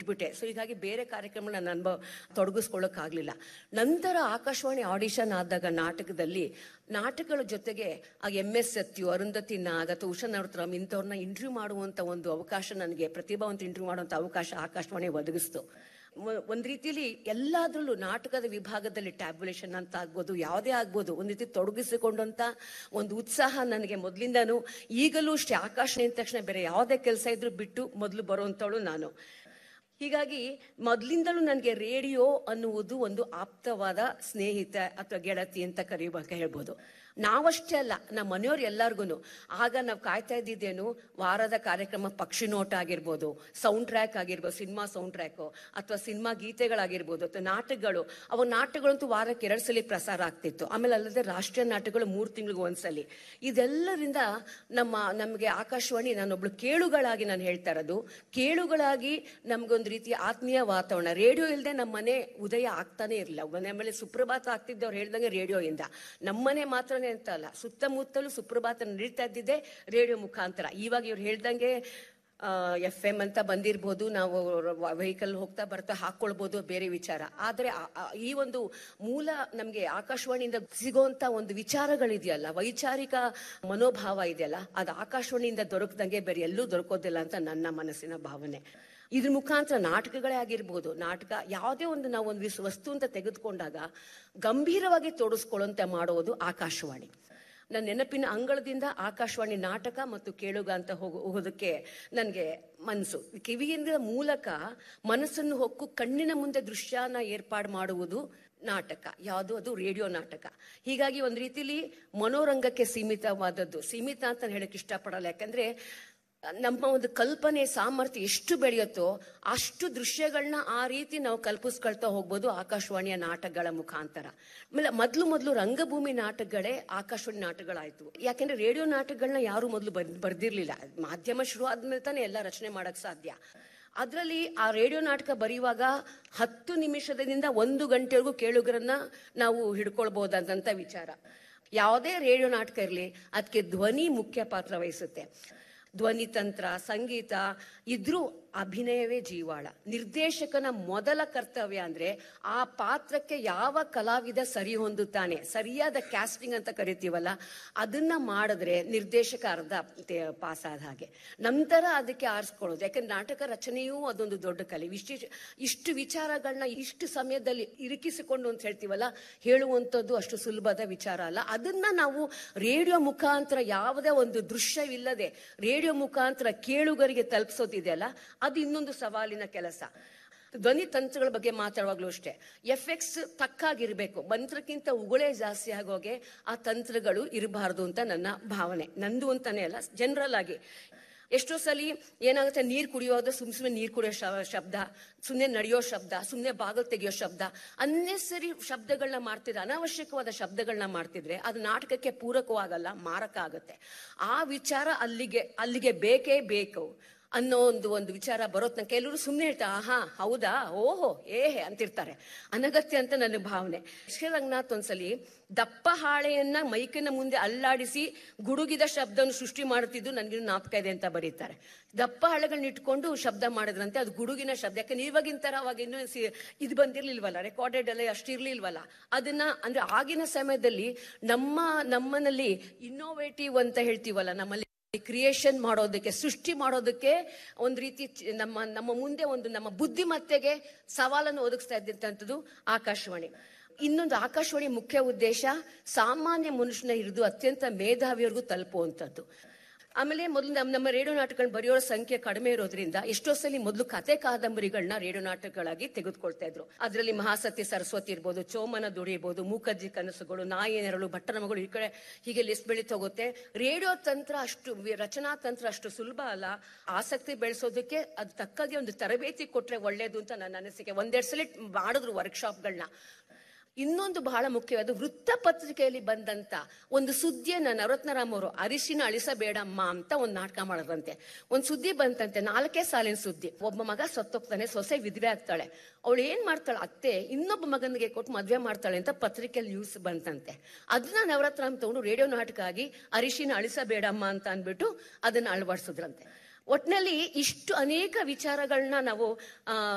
ಬಿಟ್ಬಿಟ್ಟೆ so ಹೀಗಾಗಿ ಬೇರೆ ಕಾರ್ಯಕ್ರಮಗಳನ್ನ ನಾನು ಅನುಭವ ತೊಡಗಿಸ್ಕೊಳ್ಳೋಕ್ಕಾಗಲಿಲ್ಲ ನಂತರ ಆಕಾಶವಾಣಿ ಆಡಿಷನ್ ಆದಾಗ ನಾಟಕದಲ್ಲಿ ನಾಟಕಗಳ ಜೊತೆಗೆ ಆ ಎಂ ಎಸ್ ಸತ್ಯು ಅರುಂಧತಿ ನಾಗ್ ಅಥವಾ ಉಷಾ ನವರತ್ನಂ ಇಂಥವ್ರನ್ನ ಇಂಟರ್ವ್ಯೂ ಮಾಡುವಂತ ಒಂದು ಅವಕಾಶ ನನಗೆ ಪ್ರತಿಭಾವಂತ ಇಂಟರ್ವ್ಯೂ ಮಾಡುವಂತ ಅವಕಾಶ ಆಕಾಶವಾಣಿ ಒದಗಿಸ್ತು ಮ- ಒಂದ್ ರೀತಿಯಲ್ಲಿ ಎಲ್ಲಾದ್ರಲ್ಲೂ ನಾಟಕದ ವಿಭಾಗದಲ್ಲಿ ಟ್ಯಾಬ್ಯುಲೇಷನ್ ಅಂತ ಆಗ್ಬೋದು ಯಾವುದೇ ಆಗ್ಬೋದು ಒಂದ್ ರೀತಿ ತೊಡಗಿಸಿಕೊಂಡಂತ ಒಂದು ಉತ್ಸಾಹ ನನಗೆ ಮೊದಲಿಂದಾನು ಈಗಲೂ ಅಷ್ಟೇ ಆಕಾಶ ಅಂದ ತಕ್ಷಣ ಬೇರೆ ಯಾವುದೇ ಕೆಲಸ ಇದ್ರೂ ಬಿಟ್ಟು ಮೊದಲು ಬರುವಂತವಳು ನಾನು ಹೀಗಾಗಿ ಮೊದಲಿಂದಲೂ ನನಗೆ ರೇಡಿಯೋ ಅನ್ನುವುದು ಒಂದು ಆಪ್ತವಾದ ಸ್ನೇಹಿತ ಅಥವಾ ಗೆಳತಿ ಅಂತ ಕರೆಯುವಾಗ ಹೇಳ್ಬೋದು ನಾವಷ್ಟೇ ಅಲ್ಲ ನಮ್ಮ ಮನೆಯವ್ರು ಎಲ್ಲಾರ್ಗು ಆಗ ನಾವು ಕಾಯ್ತಾ ಇದ್ದಿದ್ದೇನು ವಾರದ ಕಾರ್ಯಕ್ರಮ ಪಕ್ಷಿ ನೋಟ ಆಗಿರ್ಬೋದು ಸೌಂಡ್ ಟ್ರ್ಯಾಕ್ ಆಗಿರ್ಬೋದು ಸಿನಿಮಾ ಸೌಂಡ್ ಟ್ರ್ಯಾಕು ಅಥವಾ ಸಿನಿಮಾ ಗೀತೆಗಳಾಗಿರ್ಬೋದು ಅಥವಾ ನಾಟಕಗಳು ಅವ ನಾಟಕಗಳಂತೂ ವಾರಕ್ಕೆ ಎರಡು ಸಲ ಪ್ರಸಾರ ಆಗ್ತಿತ್ತು ಆಮೇಲೆ ಅಲ್ಲದೆ ರಾಷ್ಟ್ರೀಯ ನಾಟಕಗಳು ಮೂರು ತಿಂಗಳಿಗೆ ಒಂದ್ಸಲಿ ಇದೆಲ್ಲರಿಂದ ನಮ್ಮ ನಮಗೆ ಆಕಾಶವಾಣಿ ನಾನೊಬ್ಳು ಕೇಳುಗಳಾಗಿ ನಾನು ಹೇಳ್ತಾ ಇರೋದು ಕೇಳುಗಳಾಗಿ ನಮ್ಗೊಂದು ರೀತಿಯ ಆತ್ಮೀಯ ವಾತಾವರಣ ರೇಡಿಯೋ ಇಲ್ಲದೆ ನಮ್ಮ ಮನೆ ಉದಯ ಆಗ್ತಾನೆ ಇರಲಿಲ್ಲ ಮನೆ ಮೇಲೆ ಸುಪ್ರಭಾತ ಆಗ್ತಿದ್ದವ್ರು ಹೇಳ್ದಂಗೆ ರೇಡಿಯೋ ಇಂದ ನಮ್ಮನೆ ಮಾತ್ರನೇ ಅಂತ ಅಲ್ಲ ಸುತ್ತಮುತ್ತಲೂ ಸುಪ್ರಭಾತ ನಡೀತಾ ಇದ್ದಿದ್ದೆ ರೇಡಿಯೋ ಮುಖಾಂತರ ಇವಾಗ ಇವ್ರು ಹೇಳ್ದಂಗೆ ಎಫ್ ಎಂ ಅಂತ ಬಂದಿರ್ಬೋದು ನಾವು ವೆಹಿಕಲ್ ಹೋಗ್ತಾ ಬರ್ತಾ ಹಾಕೊಳ್ಬೋದು ಬೇರೆ ವಿಚಾರ ಆದ್ರೆ ಆ- ಆ- ಈ ಒಂದು ಮೂಲ ನಮ್ಗೆ ಆಕಾಶವಾಣಿಯಿಂದ ಸಿಗೋಂತ ಒಂದು ವಿಚಾರಗಳಿದೆಯಲ್ಲ ವೈಚಾರಿಕ ಮನೋಭಾವ ಇದೆಯಲ್ಲ ಅದು ಆಕಾಶವಾಣಿಯಿಂದ ದೊರಕದಂಗೆ ಬೇರೆ ಎಲ್ಲೂ ದೊರಕೋದಿಲ್ಲ ಅಂತ ನನ್ನ ಮನಸ್ಸಿನ ಭಾವನೆ ಇದ್ರ ಮುಖಾಂತರ ನಾಟಕಗಳೇ ಆಗಿರ್ಬೋದು ನಾಟಕ ಯಾವುದೇ ಒಂದು ನಾವು ಒಂದು ವಿಸ್- ವಸ್ತು ಅಂತ ತೆಗೆದುಕೊಂಡಾಗ ಗಂಭೀರವಾಗಿ ತೋಡಿಸ್ಕೊಳ್ಳುವಂತೆ ಮಾಡುವುದು ಆಕಾಶವಾಣಿ ನನ್ನ ನೆನಪಿನ ಅಂಗಳದಿಂದ ಆಕಾಶವಾಣಿ ನಾಟಕ ಮತ್ತು ಕೇಳುಗ ಅಂತ ಹೋಗೋ ಹೋಗೋದಕ್ಕೆ ನನಗೆ ಮನಸ್ಸು ಕಿವಿಯಿಂದ ಮೂಲಕ ಮನಸ್ಸನ್ನು ಹೊಕ್ಕು ಕಣ್ಣಿನ ಮುಂದೆ ದೃಶ್ಯನ ಏರ್ಪಾಡು ಮಾಡುವುದು ನಾಟಕ ಯಾವುದು ಅದು ರೇಡಿಯೋ ನಾಟಕ ಹೀಗಾಗಿ ಒಂದು ರೀತಿಲಿ ಮನೋರಂಗಕ್ಕೆ ಸೀಮಿತವಾದದ್ದು ಸೀಮಿತ ಅಂತ ಹೇಳಕ್ ಇಷ್ಟಪಡಲ್ಲ ಯಾಕಂದ್ರೆ ನಮ್ಮ ಒಂದು ಕಲ್ಪನೆ ಸಾಮರ್ಥ್ಯ ಎಷ್ಟು ಬೆಳೆಯುತ್ತೋ ಅಷ್ಟು ದೃಶ್ಯಗಳನ್ನ ಆ ರೀತಿ ನಾವು ಕಲ್ಪಿಸ್ಕೊಳ್ತಾ ಹೋಗ್ಬೋದು ಆಕಾಶವಾಣಿಯ ನಾಟಕಗಳ ಮುಖಾಂತರ ಆಮೇಲೆ ಮೊದಲು ಮೊದಲು ರಂಗಭೂಮಿ ನಾಟಕಗಳೇ ಆಕಾಶವಾಣಿ ನಾಟಕಗಳಾಯ್ತು ಯಾಕೆಂದ್ರೆ ರೇಡಿಯೋ ನಾಟಕಗಳನ್ನ ಯಾರು ಮೊದಲು ಬರ್ದಿರ್ಲಿಲ್ಲ ಮಾಧ್ಯಮ ಶುರು ಆದ್ಮೇಲೆ ತಾನೇ ಎಲ್ಲ ರಚನೆ ಮಾಡಕ್ ಸಾಧ್ಯ ಅದರಲ್ಲಿ ಆ ರೇಡಿಯೋ ನಾಟಕ ಬರೆಯುವಾಗ ಹತ್ತು ನಿಮಿಷದಿಂದ ಒಂದು ಗಂಟೆವರೆಗೂ ಕೇಳುಗರನ್ನ ನಾವು ಹಿಡ್ಕೊಳ್ಬಹುದಂತ ವಿಚಾರ ಯಾವುದೇ ರೇಡಿಯೋ ನಾಟಕ ಇರಲಿ ಅದಕ್ಕೆ ಧ್ವನಿ ಮುಖ್ಯ ಪಾತ್ರ ವಹಿಸುತ್ತೆ ಧ್ವನಿ ತಂತ್ರ ಸಂಗೀತ ಇದ್ರೂ ಅಭಿನಯವೇ ಜೀವಾಳ ನಿರ್ದೇಶಕನ ಮೊದಲ ಕರ್ತವ್ಯ ಅಂದ್ರೆ ಆ ಪಾತ್ರಕ್ಕೆ ಯಾವ ಕಲಾವಿದ ಸರಿ ಹೊಂದುತ್ತಾನೆ ಸರಿಯಾದ ಕ್ಯಾಸ್ಟಿಂಗ್ ಅಂತ ಕರಿತೀವಲ್ಲ ಅದನ್ನ ಮಾಡಿದ್ರೆ ನಿರ್ದೇಶಕ ಅರ್ಧ ತೆ- ಪಾಸ್ ಆದ ಹಾಗೆ ನಂತರ ಅದಕ್ಕೆ ಆರಿಸ್ಕೊಳ್ಳೋದು ಯಾಕಂದ್ರೆ ನಾಟಕ ರಚನೆಯೂ ಅದೊಂದು ದೊಡ್ಡ ಕಲೆ ವಿಶೇಷ ಇಷ್ಟು ವಿಚಾರಗಳನ್ನ ಇಷ್ಟು ಸಮಯದಲ್ಲಿ ಇರಿಕಿಸಿಕೊಂಡು ಅಂತ ಹೇಳ್ತೀವಲ್ಲ ಹೇಳುವಂಥದ್ದು ಅಷ್ಟು ಸುಲಭದ ವಿಚಾರ ಅಲ್ಲ ಅದನ್ನ ನಾವು ರೇಡಿಯೋ ಮುಖಾಂತರ ಯಾವುದೇ ಒಂದು ದೃಶ್ಯವಿಲ್ಲದೆ ರೇಡಿಯೋ ಮುಖಾಂತರ ಕೇಳುಗರಿಗೆ ತಲುಪಿಸೋದಿದೆಯಲ್ಲ ಅದು ಇನ್ನೊಂದು ಸವಾಲಿನ ಕೆಲಸ ಧ್ವನಿ ತಂತ್ರಗಳ ಬಗ್ಗೆ ಮಾತಾಡುವಾಗ್ಲೂ ಅಷ್ಟೇ ಎಫೆಕ್ಟ್ಸ್ ತಕ್ಕಾಗಿರ್ಬೇಕು ಮಂತ್ರಕ್ಕಿಂತ ಉಗುಳೇ ಜಾಸ್ತಿ ಆಗೋಗೆ ಆ ತಂತ್ರಗಳು ಇರಬಾರ್ದು ಅಂತ ನನ್ನ ಭಾವನೆ ನಂದು ಅಂತಾನೆ ಅಲ್ಲ ಜನರಲ್ ಆಗಿ ಎಷ್ಟೋ ಸಲ ಏನಾಗುತ್ತೆ ನೀರು ಕುಡಿಯೋದು ಸುಮ್ ಸುಮ್ಮನೆ ನೀರು ಕುಡಿಯೋ ಶ- ಶಬ್ದ ಸುಮ್ಮನೆ ನಡೆಯೋ ಶಬ್ದ ಸುಮ್ಮನೆ ಬಾಗಿಲು ತೆಗೆಯೋ ಶಬ್ದ ಅನ್ನೆಸರಿ ಶಬ್ದಗಳನ್ನ ಮಾಡ್ತಿದ್ರೆ ಅನಾವಶ್ಯಕವಾದ ಶಬ್ದಗಳನ್ನ ಮಾಡ್ತಿದ್ರೆ ಅದು ನಾಟಕಕ್ಕೆ ಪೂರಕವಾಗಲ್ಲ ಮಾರಕ ಆಗುತ್ತೆ ಆ ವಿಚಾರ ಅಲ್ಲಿಗೆ ಅಲ್ಲಿಗೆ ಬೇಕೇ ಬೇಕು ಅನ್ನೋ ಒಂದು ಒಂದು ವಿಚಾರ ಬರೋತ್ನ ಕೆಲವರು ಸುಮ್ಮನೆ ಹೇಳ್ತಾರೆ ಆಹಾ ಹೌದಾ ಓಹೋ ಏಹೆ ಅಂತಿರ್ತಾರೆ ಅನಗತ್ಯ ಅಂತ ನನ್ನ ಭಾವನೆ ಶ್ರೀ ರಂಗನಾಥ್ ಒಂದ್ಸಲಿ ದಪ್ಪ ಹಾಳೆಯನ್ನ ಮೈಕಿನ ಮುಂದೆ ಅಲ್ಲಾಡಿಸಿ ಗುಡುಗಿದ ಶಬ್ದವನ್ನು ಸೃಷ್ಟಿ ಮಾಡುತ್ತಿದ್ದು ನನಗೆ ಜ್ಞಾಪಕ ಇದೆ ಅಂತ ಬರೀತಾರೆ ದಪ್ಪ ಹಾಳೆಗಳನ್ನ ಇಟ್ಕೊಂಡು ಶಬ್ದ ಮಾಡಿದ್ರಂತೆ ಅದು ಗುಡುಗಿನ ಶಬ್ದ ಯಾಕಂದ್ರೆ ಇವಾಗಿನ ತರ ಅವಾಗ ಇನ್ನೂ ಸಿ- ಇದು ಬಂದಿರ್ಲಿಲ್ವಲ್ಲ ರೆಕಾರ್ಡೆಡ್ ಎಲ್ಲ ಅಷ್ಟು ಇರ್ಲಿಲ್ವಲ್ಲ ಅದನ್ನ ಅಂದ್ರೆ ಆಗಿನ ಸಮಯದಲ್ಲಿ ನಮ್ಮ ನಮ್ಮನಲ್ಲಿ ಇನ್ನೋವೇಟಿವ್ ಅಂತ ಹೇಳ್ತೀವಲ್ಲ ನಮ್ಮಲ್ಲಿ ಕ್ರಿಯೇಷನ್ ಮಾಡೋದಕ್ಕೆ ಸೃಷ್ಟಿ ಮಾಡೋದಕ್ಕೆ ಒಂದು ರೀತಿ ಚ- ನಮ್ಮ ನಮ್ಮ ಮುಂದೆ ಒಂದು ನಮ್ಮ ಬುದ್ಧಿಮತ್ತೆಗೆ ಸವಾಲನ್ನು ಒದಗಿಸ್ತಾ ಇದ್ದಂಥದ್ದು ಆಕಾಶವಾಣಿ ಇನ್ನೊಂದು ಆಕಾಶವಾಣಿ ಮುಖ್ಯ ಉದ್ದೇಶ ಸಾಮಾನ್ಯ ಮನುಷ್ಯನ ಹಿಡಿದು ಅತ್ಯಂತ ಮೇಧಾವಿಯವರೆಗೂ ತಲುಪುವಂಥದ್ದು ಆಮೇಲೆ ಮೊದಲು ನಮ್ಮ ನಮ್ಮ ರೇಡಿಯೋ ನಾಟಕಗಳನ್ನ ಬರೆಯೋರ ಸಂಖ್ಯೆ ಕಡಿಮೆ ಇರೋದ್ರಿಂದ ಎಷ್ಟೋ ಸಲ ಮೊದಲು ಕತೆ ಕಾದಂಬರಿಗಳನ್ನ ರೇಡಿಯೋ ನಾಟಕಗಳಾಗಿ ತೆಗೆದುಕೊಳ್ತಾ ಇದ್ರು ಅದರಲ್ಲಿ ಮಹಾಸತಿ ಸರಸ್ವತಿ ಇರ್ಬೋದು ಚೋಮನ ದುಡಿ ಇರ್ಬೋದು ಮೂಕಜ್ಜಿ ಕನಸುಗಳು ನಾಯಿ ನೆರಳು ಭಟ್ಟನ ಮಗಳು ಈ ಕಡೆ ಹೀಗೆ ಲಿಸ್ಟ್ ಬೆಳೀತಾ ಹೋಗುತ್ತೆ ರೇಡಿಯೋ ತಂತ್ರ ಅಷ್ಟು ವಿ- ರಚನಾ ತಂತ್ರ ಅಷ್ಟು ಸುಲಭ ಅಲ್ಲ ಆಸಕ್ತಿ ಬೆಳೆಸೋದಕ್ಕೆ ಅದು ತಕ್ಕಾಗಿ ಒಂದು ತರಬೇತಿ ಕೊಟ್ರೆ ಒಳ್ಳೇದು ಅಂತ ನನ್ನ ಅನಿಸಿಕೆ ಒಂದೆರಡು ಸಲ ಮಾಡಿದ್ರು ವರ್ಕ್ಶಾಪ್ಗಳನ್ನ ಇನ್ನೊಂದು ಬಹಳ ಮುಖ್ಯವಾದ ವೃತ್ತಪತ್ರಿಕೆಯಲ್ಲಿ ಬಂದಂತ ಒಂದು ಸುದ್ದಿಯನ್ನ ನವರತ್ನರಾಮ್ ಅವರು ಅರಿಶಿನ ಅಳಿಸಬೇಡಮ್ಮ ಅಂತ ಒಂದು ನಾಟಕ ಮಾಡಿದ್ರಂತೆ ಒಂದ್ ಸುದ್ದಿ ಬಂತಂತೆ ನಾಲ್ಕೇ ಸಾಲಿನ ಸುದ್ದಿ ಒಬ್ಬ ಮಗ ಸತ್ತೋಗ್ತಾನೆ ಸೊಸೆ ವಿಧವೆ ಆಗ್ತಾಳೆ ಅವಳು ಏನ್ ಮಾಡ್ತಾಳೆ ಅತ್ತೆ ಇನ್ನೊಬ್ಬ ಮಗನಿಗೆ ಕೊಟ್ಟು ಮದ್ವೆ ಮಾಡ್ತಾಳೆ ಅಂತ ಪತ್ರಿಕೆಯಲ್ಲಿ ನ್ಯೂಸ್ ಬಂತಂತೆ ಅದನ್ನ ನವರತ್ನರಾಮ್ ತಗೊಂಡು ರೇಡಿಯೋ ನಾಟಕ ಆಗಿ ಅರಿಶಿನ ಅಳಿಸಬೇಡಮ್ಮ ಅಂತ ಅಂದ್ಬಿಟ್ಟು ಅದನ್ನ ಅಳವಡಿಸಿದ್ರಂತೆ ಒಟ್ನಲ್ಲಿ ಇಷ್ಟು ಅನೇಕ ವಿಚಾರಗಳನ್ನ ನಾವು ಆ